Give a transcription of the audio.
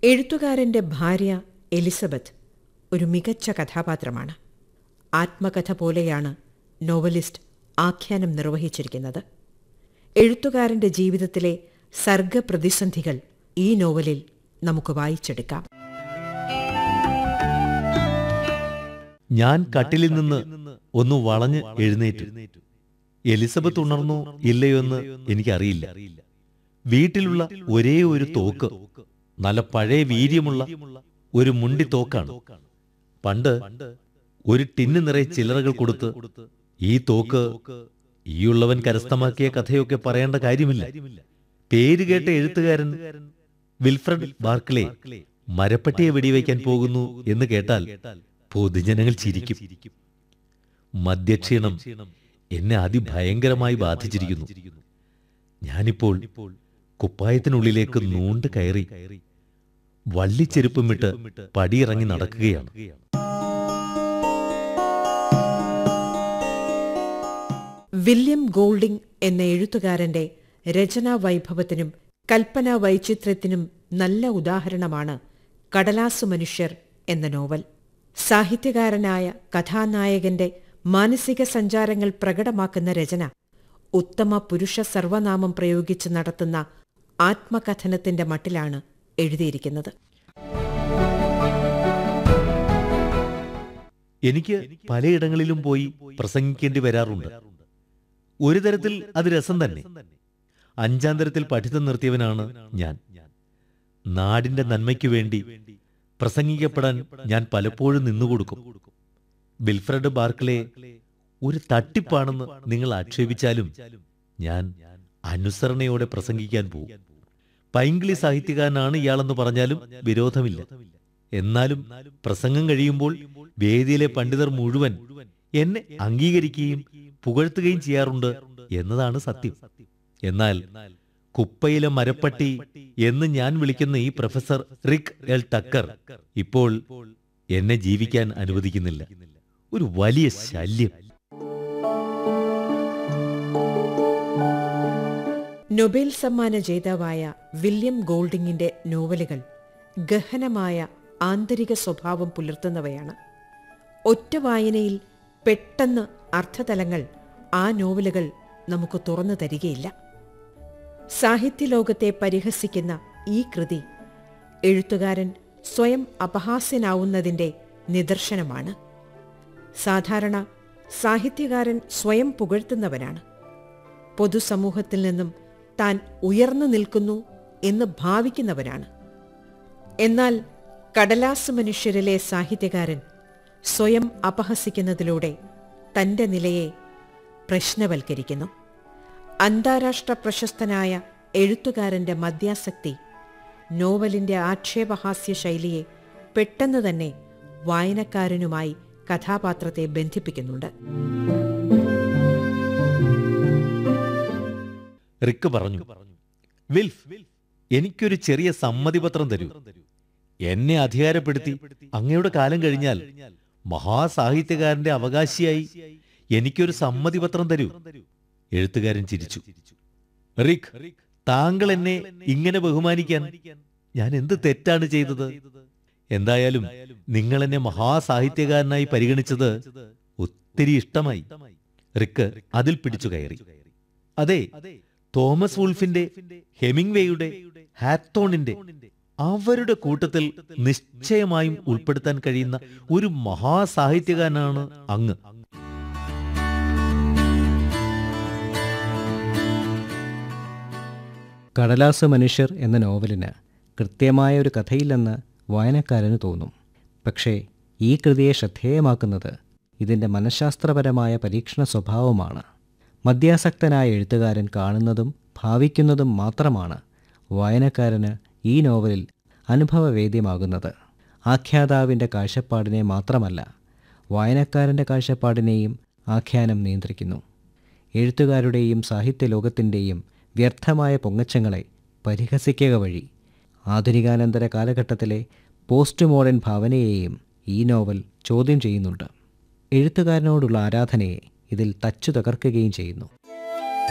എഴുത്തുകാരന്റെ ഭാര്യ എലിസബത്ത് ഒരു മികച്ച കഥാപാത്രമാണ് ആത്മകഥ പോലെയാണ് നോവലിസ്റ്റ് ആഖ്യാനം നിർവഹിച്ചിരിക്കുന്നത് എഴുത്തുകാരന്റെ ജീവിതത്തിലെ സർഗപ്രതിസന്ധികൾ ഈ നോവലിൽ നമുക്ക് വായിച്ചെടുക്കാം ഞാൻ കട്ടിലിൽ നിന്ന് ഒന്ന് വളഞ്ഞ് എഴുന്നേറ്റു എലിസബത്ത് ഉണർന്നോ ഇല്ലയോ എന്ന് എനിക്കറിയില്ല വീട്ടിലുള്ള ഒരേ ഒരു തോക്ക് നല്ല പഴയ വീര്യമുള്ള ഒരു മുണ്ടി തോക്കാണ് പണ്ട് ഒരു ടിന്ന് നിറയെ ചില്ലറകൾ കൊടുത്ത് ഈ തോക്ക് ഈയുള്ളവൻ കരസ്ഥമാക്കിയ കഥയൊക്കെ പറയേണ്ട കാര്യമില്ല പേര് കേട്ട എഴുത്തുകാരൻ വിൽഫ്രഡ് ബാർക്ലേ മരപ്പട്ടിയെ വെടിവെക്കാൻ പോകുന്നു എന്ന് കേട്ടാൽ പൊതുജനങ്ങൾ ചിരിക്കും മദ്യക്ഷീണം എന്നെ അതിഭയങ്കരമായി ബാധിച്ചിരിക്കുന്നു ഞാനിപ്പോൾ കുപ്പായത്തിനുള്ളിലേക്ക് നൂണ്ട് കയറി വള്ളിച്ചെരുപ്പുമിട്ട് പടിയിറങ്ങി നടക്കുകയാണ് വില്യം ഗോൾഡിംഗ് എന്ന എഴുത്തുകാരന്റെ രചനാ വൈഭവത്തിനും കൽപ്പനാ വൈചിത്ര്യത്തിനും നല്ല ഉദാഹരണമാണ് കടലാസു മനുഷ്യർ എന്ന നോവൽ സാഹിത്യകാരനായ കഥാനായകന്റെ മാനസിക സഞ്ചാരങ്ങൾ പ്രകടമാക്കുന്ന രചന ഉത്തമ പുരുഷ സർവനാമം പ്രയോഗിച്ച് നടത്തുന്ന ആത്മകഥനത്തിന്റെ മട്ടിലാണ് എഴുതിയിരിക്കുന്നത് എനിക്ക് പലയിടങ്ങളിലും പോയി പ്രസംഗിക്കേണ്ടി വരാറുണ്ട് ഒരു തരത്തിൽ അത് രസം തന്നെ അഞ്ചാം തരത്തിൽ പഠിത്തം നിർത്തിയവനാണ് ഞാൻ നാടിന്റെ നന്മയ്ക്കു വേണ്ടി പ്രസംഗിക്കപ്പെടാൻ ഞാൻ പലപ്പോഴും നിന്നുകൊടുക്കും വിൽഫ്രഡ് ബാർക്ലേ ഒരു തട്ടിപ്പാണെന്ന് നിങ്ങൾ ആക്ഷേപിച്ചാലും ഞാൻ അനുസരണയോടെ പ്രസംഗിക്കാൻ പോകും പൈങ്കിളി സാഹിത്യകാരനാണ് ഇയാളെന്ന് പറഞ്ഞാലും വിരോധമില്ല എന്നാലും പ്രസംഗം കഴിയുമ്പോൾ വേദിയിലെ പണ്ഡിതർ മുഴുവൻ എന്നെ അംഗീകരിക്കുകയും പുകഴ്ത്തുകയും ചെയ്യാറുണ്ട് എന്നതാണ് സത്യം എന്നാൽ കുപ്പയിലെ മരപ്പട്ടി എന്ന് ഞാൻ വിളിക്കുന്ന ഈ പ്രൊഫസർ റിക് എൽ ടക്കർ ഇപ്പോൾ എന്നെ ജീവിക്കാൻ അനുവദിക്കുന്നില്ല ഒരു വലിയ ശല്യം നൊബേൽ സമ്മാന ജേതാവായ വില്യം ഗോൾഡിങ്ങിന്റെ നോവലുകൾ ഗഹനമായ ആന്തരിക സ്വഭാവം പുലർത്തുന്നവയാണ് ഒറ്റ വായനയിൽ പെട്ടെന്ന് അർത്ഥതലങ്ങൾ ആ നോവലുകൾ നമുക്ക് തുറന്നു തരികയില്ല സാഹിത്യലോകത്തെ പരിഹസിക്കുന്ന ഈ കൃതി എഴുത്തുകാരൻ സ്വയം അപഹാസ്യനാവുന്നതിന്റെ നിദർശനമാണ് സാധാരണ സാഹിത്യകാരൻ സ്വയം പുകഴ്ത്തുന്നവനാണ് പൊതുസമൂഹത്തിൽ നിന്നും താൻ ഉയർന്നു നിൽക്കുന്നു എന്ന് ഭാവിക്കുന്നവനാണ് എന്നാൽ കടലാസ് മനുഷ്യരിലെ സാഹിത്യകാരൻ സ്വയം അപഹസിക്കുന്നതിലൂടെ തന്റെ നിലയെ പ്രശ്നവൽക്കരിക്കുന്നു അന്താരാഷ്ട്ര പ്രശസ്തനായ എഴുത്തുകാരന്റെ മദ്യാസക്തി നോവലിന്റെ ആക്ഷേപഹാസ്യ ശൈലിയെ പെട്ടെന്ന് തന്നെ വായനക്കാരനുമായി കഥാപാത്രത്തെ ബന്ധിപ്പിക്കുന്നുണ്ട് റിക്ക് പറഞ്ഞു വിൽഫ് എനിക്കൊരു ചെറിയ സമ്മതിപത്രം തരൂ എന്നെ അധികാരപ്പെടുത്തി അങ്ങയുടെ കാലം കഴിഞ്ഞാൽ മഹാസാഹിത്യകാരന്റെ അവകാശിയായി എനിക്കൊരു സമ്മതിപത്രം തരൂ എഴുത്തുകാരൻ ചിരിച്ചു റിക് താങ്കൾ എന്നെ ഇങ്ങനെ ബഹുമാനിക്കാൻ ഞാൻ എന്ത് തെറ്റാണ് ചെയ്തത് എന്തായാലും നിങ്ങൾ എന്നെ മഹാസാഹിത്യകാരനായി പരിഗണിച്ചത് ഒത്തിരി ഇഷ്ടമായി റിക്ക് അതിൽ പിടിച്ചു കയറി അതെ തോമസ് വുൾഫിന്റെ ഹെമിംഗ്വേയുടെ ഹാത്തോണിന്റെ അവരുടെ കൂട്ടത്തിൽ നിശ്ചയമായും ഉൾപ്പെടുത്താൻ കഴിയുന്ന ഒരു മഹാസാഹിത്യകാരനാണ് അങ്ങ് കടലാസ് മനുഷ്യർ എന്ന നോവലിന് കൃത്യമായ ഒരു കഥയില്ലെന്ന് വായനക്കാരന് തോന്നും പക്ഷേ ഈ കൃതിയെ ശ്രദ്ധേയമാക്കുന്നത് ഇതിൻ്റെ മനഃശാസ്ത്രപരമായ പരീക്ഷണ സ്വഭാവമാണ് മദ്യാസക്തനായ എഴുത്തുകാരൻ കാണുന്നതും ഭാവിക്കുന്നതും മാത്രമാണ് വായനക്കാരന് ഈ നോവലിൽ അനുഭവവേദ്യമാകുന്നത് ആഖ്യാതാവിൻ്റെ കാഴ്ചപ്പാടിനെ മാത്രമല്ല വായനക്കാരൻ്റെ കാഴ്ചപ്പാടിനെയും ആഖ്യാനം നിയന്ത്രിക്കുന്നു എഴുത്തുകാരുടെയും സാഹിത്യലോകത്തിൻ്റെയും വ്യർത്ഥമായ പൊങ്ങച്ചങ്ങളെ പരിഹസിക്കുക വഴി ആധുനികാനന്തര കാലഘട്ടത്തിലെ പോസ്റ്റ് മോഡേൺ ഭാവനയെയും ഈ നോവൽ ചോദ്യം ചെയ്യുന്നുണ്ട് എഴുത്തുകാരനോടുള്ള ആരാധനയെ ഇതിൽ തച്ചു തകർക്കുകയും ചെയ്യുന്നു